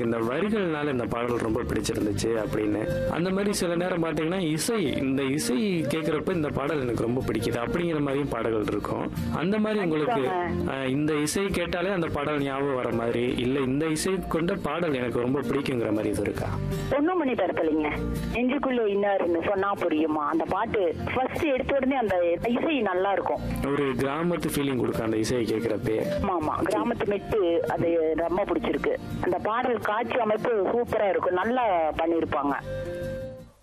எனக்கு இந்த வரிகள்னால இந்த பாடல் ரொம்ப பிடிச்சிருந்துச்சு அப்படின்னு அந்த மாதிரி சில நேரம் பார்த்தீங்கன்னா இசை இந்த இசை கேட்குறப்ப இந்த பாடல் எனக்கு ரொம்ப பிடிக்குது அப்படிங்கிற மாதிரியும் பாடல்கள் இருக்கும் அந்த மாதிரி உங்களுக்கு அஹ், இந்த இசை கேட்டாலே அந்த பாடல் ஞாபகம் வர மாதிரி இல்ல இந்த இசை கொண்ட பாடல் எனக்கு ரொம்ப பிடிக்குங்கிற மாதிரி இது இருக்கா ஒண்ணும் மணி பரப்பலைங்க நெஞ்சுக்குள்ள இன்னாருன்னு சொன்னா புரியுமா அந்த பாட்டு ஃபர்ஸ்ட் எடுத்த உடனே அந்த இசை நல்லா இருக்கும் ஒரு கிராமத்து ஃபீலிங் கொடுக்கும் அந்த இசையை கேட்குறப்பே ஆமா ஆமா கிராமத்து மெட்டு அது ரொம்ப பிடிச்சிருக்கு அந்த பாடல் காட்சி அமைப்பு சூப்பரா இருக்கும் நல்லா பண்ணிருப்பாங்க